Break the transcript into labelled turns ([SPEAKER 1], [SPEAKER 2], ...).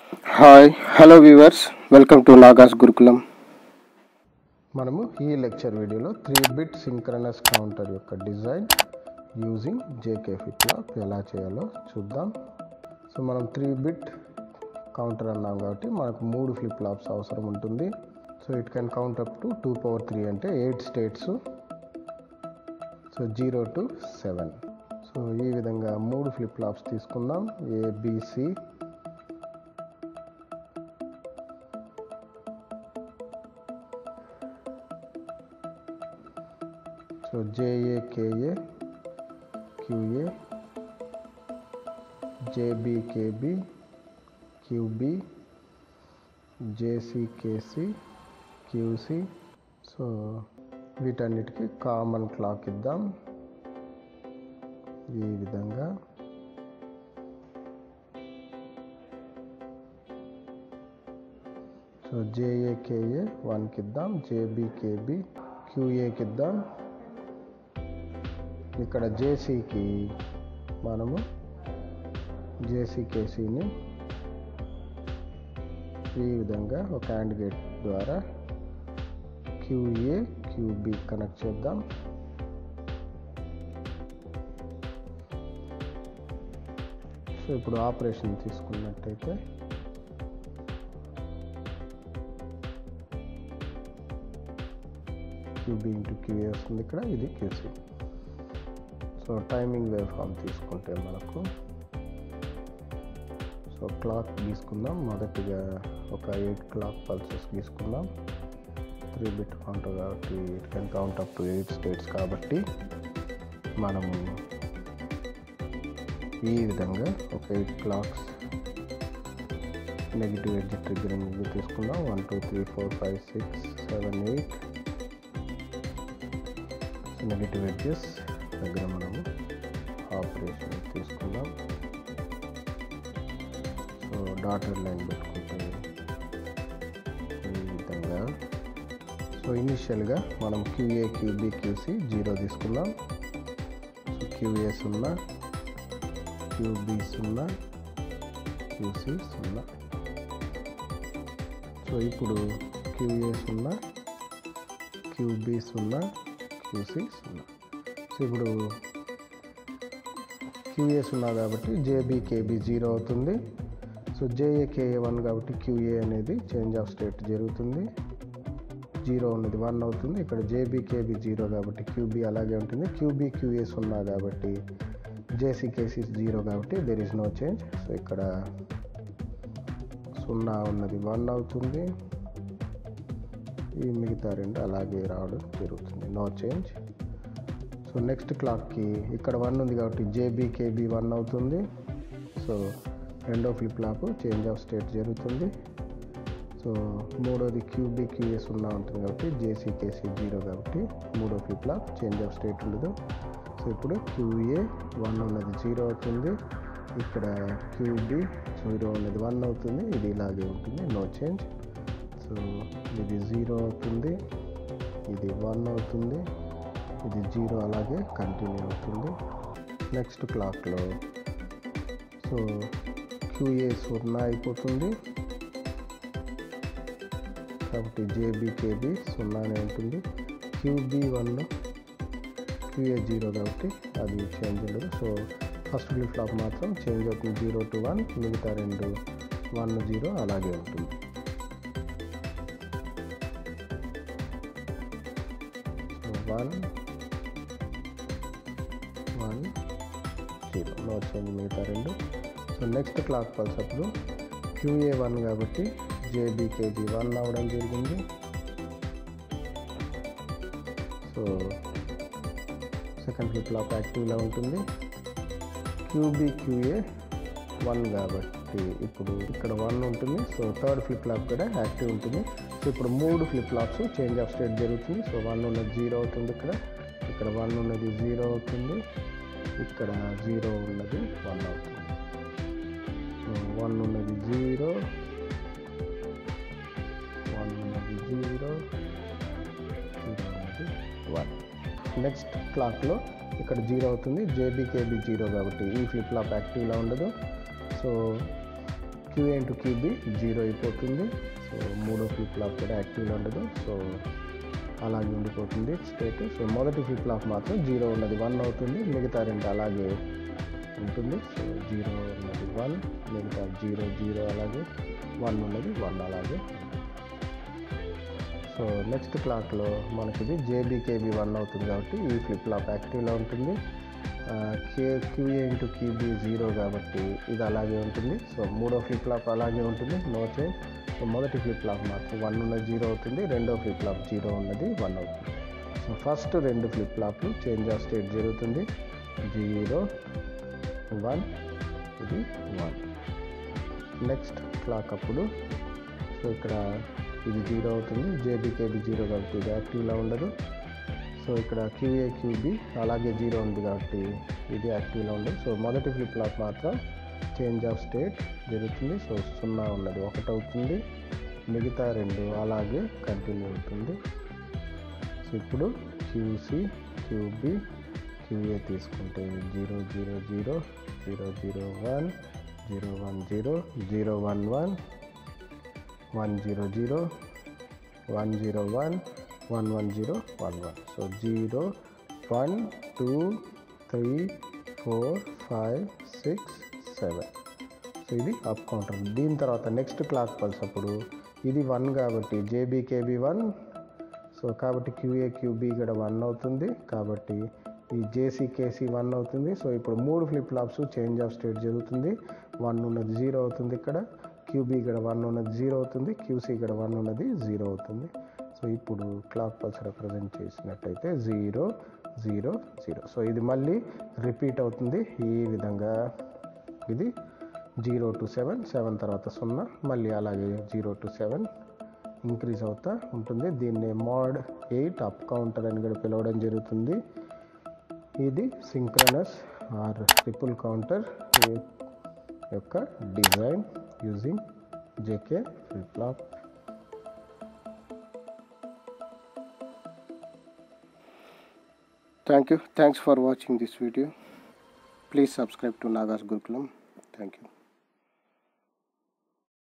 [SPEAKER 1] Hi hello viewers welcome to Nagas Gurukulam
[SPEAKER 2] మనము ఈ lecture వీడియోలో త్రీ బిట్ సింక్రనస్ కౌంటర్ యొక్క డిజైన్ యూజింగ్ జేకే ఫ్లిప్ ఎలా చేయాలో చూద్దాం సో మనం త్రీ బిట్ కౌంటర్ అన్నాం కాబట్టి మనకు మూడు ఫ్లిప్ ఫ్లాప్స్ అవసరం ఉంటుంది so it can count up to two power three అంటే eight states so zero to seven so ఈ విధంగా మూడు ఫ్లిప్ ఫ్లాప్స్ తీసుకుందాం ABC so JA KA QA JB KB QB JC KC QC so వీటన్నిటికీ కామన్ క్లాక్ ఇద్దాం ఈ విధంగా సో జేఏకేఏ వన్కి ఇద్దాం జేబికేబి క్యూఏకి ఇద్దాం ఇక్కడ జేసీకి మనము జేసీకేసీని ఈ విధంగా ఒక హ్యాండ్ గేట్ ద్వారా క్యూఏ క్యూబి కనెక్ట్ చేద్దాం సో ఇప్పుడు ఆపరేషన్ తీసుకున్నట్టయితే క్యూబీ ఇంటూ క్యూఏ వస్తుంది ఇక్కడ ఇది QC so timing wave form తీసుకుంటే మనకు సో క్లాక్ గీసుకుందాం మొదటిగా ఒక ఎయిట్ క్లాక్ పల్సెస్ గీసుకుందాం త్రీ బిట్ కౌంటర్ కాబట్టి it can count up to eight states కాబట్టి మనము ఈ విధంగా ఒక eight clocks negative edge triggering తీసుకుందాం one two three four five six seven eight negative edges దగ్గర మనము ఆపరేషన్ తీసుకుందాం సో డాటర్ లైన్ పెట్టుకుంటే ఈ విధంగా సో ఇనిషియల్గా మనం క్యూఏ క్యూబీ క్యూసి జీరో తీసుకుందాం సో క్యూఏ సున్నా క్యూబీ సున్నా క్యూసి సున్నా సో ఇప్పుడు క్యూఏ సున్నా క్యూబీ సున్నా క్యూసి సున్నా సో ఇప్పుడు క్యూఏ సున్నా కాబట్టి జేబీ కేబీ జీరో అవుతుంది సో జేఏ కేఏ వన్ కాబట్టి క్యూఏ అనేది చేంజ్ ఆఫ్ స్టేట్ జరుగుతుంది జీరో ఉన్నది వన్ అవుతుంది ఇక్కడ జేబీ కేబీ జీరో కాబట్టి క్యూబీ అలాగే ఉంటుంది క్యూబీ క్యూఏ సున్నా కాబట్టి జేసీ కేసీ జీరో కాబట్టి there is no change so ఇక్కడ సున్నా ఉన్నది వన్ అవుతుంది ఈ మిగతా రెండు అలాగే రావడం జరుగుతుంది నో చేంజ్ సో నెక్స్ట్ క్లాక్కి ఇక్కడ వన్ ఉంది కాబట్టి జేబీ కేబీ వన్ అవుతుంది సో రెండో flip flop change of state జరుగుతుంది సో మూడోది క్యూబీ క్యూఏ సున్నా ఉంటుంది కాబట్టి జేసీ కేసీ జీరో కాబట్టి మూడో flip flop change of state ఉండదు సో ఇప్పుడు క్యూఏ వన్ ఉన్నది జీరో అవుతుంది ఇక్కడ క్యూబీ జీరో ఉన్నది వన్ అవుతుంది ఇది ఇలాగే ఉంటుంది నో చేంజ్ సో ఇది జీరో అవుతుంది ఇది వన్ అవుతుంది ఇది జీరో అలాగే కంటిన్యూ అవుతుంది నెక్స్ట్ క్లాక్లో సో క్యూఏ సున్నా అయిపోతుంది కాబట్టి జేబీ కేబీ సున్నానే ఉంటుంది క్యూబీ వన్ క్యూఏ జీరో కాబట్టి అది చేంజ్ ఉండదు సో ఫస్ట్ ఫ్లిప్ ఫ్లాప్ మాత్రం చేంజ్ అవుతుంది జీరో టు వన్ మిగతా రెండు వన్ జీరో అలాగే ఉంటుంది so one one zero no change మిగతా రెండు సో నెక్స్ట్ క్లాక్ పల్స్ అప్పుడు క్యూఏ వన్ కాబట్టి జేబీకేబీ వన్ అవడం జరిగింది సో సెకండ్ ఫ్లిప్ ఫ్లాప్ యాక్టివ్లో ఉంటుంది క్యూబీ క్యూఏ వన్ కాబట్టి ఇప్పుడు ఇక్కడ వన్ ఉంటుంది సో థర్డ్ ఫ్లిప్ ఫ్లాప్ కూడా యాక్టివ్ ఉంటుంది సో ఇప్పుడు మూడు flip flops change of state జరుగుతుంది సో వన్ ఉన్నది జీరో అవుతుంది ఇక్కడ ఇక్కడ వన్ ఉన్నది జీరో అవుతుంది ఇక్కడ జీరో ఉన్నది వన్ అవుతుంది సో వన్ ఉన్నది జీరో వన్ ఉన్నది జీరో జీరో ఉన్నది వన్ నెక్స్ట్ క్లాక్లో ఇక్కడ జీరో అవుతుంది జేబీకేబీ జీరో కాబట్టి ఈ ఫ్లిప్ ఫ్లాప్ యాక్టివ్లో ఉండదు so QA into QB zero అయిపోతుంది సో మూడో ఫ్లిప్ ఫ్లాప్ కూడా యాక్టివ్లో ఉండదు సో అలాగే ఉండిపోతుంది స్టేట్ సో మొదటి ఫ్లిప్ ఫ్లాప్ మాత్రం జీరో ఉన్నది వన్ అవుతుంది మిగతా రెండు అలాగే ఉంటుంది సో జీరో ఉన్నది వన్ మిగతా జీరో జీరో అలాగే వన్ ఉన్నది వన్ అలాగే సో నెక్స్ట్ క్లాక్లో మనకి ఇది జేబీకేబీ వన్ అవుతుంది కాబట్టి ఈ ఫ్లిప్ ఫ్లాప్ యాక్టివ్లో ఉంటుంది కే క్యూఏ ఇంటూ క్యూబీ జీరో కాబట్టి ఇది అలాగే ఉంటుంది సో మూడో ఫ్లిప్ ఫ్లాప్ అలాగే ఉంటుంది నో చేంజ్ సో మొదటి ఫ్లిప్ ఫ్లాప్ మాత్రం వన్ ఉన్నది జీరో అవుతుంది రెండో ఫ్లిప్ ఫ్లాప్ జీరో ఉన్నది వన్ అవుతుంది సో ఫస్ట్ రెండు ఫ్లిప్ ఫ్లాప్లు చేంజ్ ఆఫ్ స్టేట్ జరుగుతుంది జీరో వన్ ఇది వన్ నెక్స్ట్ క్లాక్ అప్పుడు సో ఇక్కడ ఇది జీరో అవుతుంది జేబీకేబీ జీరో కాబట్టి ఇది యాక్టివ్లో ఉండదు సో ఇక్కడ క్యూఏ క్యూబీ అలాగే జీరో ఉంది కాబట్టి ఇది యాక్టివ్లో ఉండదు సో మొదటి ఫ్లిప్ ఫ్లాప్ మాత్రం చేంజ్ ఆఫ్ స్టేట్ జరుగుతుంది సో సున్నా ఉన్నది ఒకటి అవుతుంది మిగతా రెండు అలాగే కంటిన్యూ అవుతుంది సో ఇప్పుడు క్యూసి క్యూబీ క్యూఏ తీసుకుంటే zero zero zero zero zero one zero one zero zero one one one zero zero one zero one one one zero one one so zero one two three four five six seven so ఇది up counter దీని తర్వాత next clock pulse అప్పుడు ఇది one కాబట్టి JB KB one so కాబట్టి QA QB ఇక్కడ one అవుతుంది కాబట్టి ఈ జేసీ కేసీ వన్ అవుతుంది సో ఇప్పుడు మూడు flip flops change of state జరుగుతుంది వన్ ఉన్నది జీరో అవుతుంది ఇక్కడ క్యూబీ ఇక్కడ వన్ ఉన్నది జీరో అవుతుంది క్యూసీ ఇక్కడ వన్ ఉన్నది జీరో అవుతుంది సో ఇప్పుడు క్లాక్ పల్స్ రిప్రజెంట్ చేసినట్టయితే జీరో జీరో జీరో సో ఇది మళ్ళీ రిపీట్ అవుతుంది ఈ విధంగా ఇది జీరో టు సెవెన్ సెవెన్ తర్వాత సున్నా మళ్ళీ అలాగే జీరో టు సెవెన్ ఇంక్రీజ్ అవుతా ఉంటుంది దీన్ని మోడ్ ఎయిట్ అప్ కౌంటర్ అని కూడా పిలవడం జరుగుతుంది ఇది సింక్రనస్ ఆర్ ట్రిపుల్ కౌంటర్ యొక్క design using JK flip flop
[SPEAKER 1] Thank you. Thanks for watching this video. Please subscribe to Nagas Gurukulam. Thank you.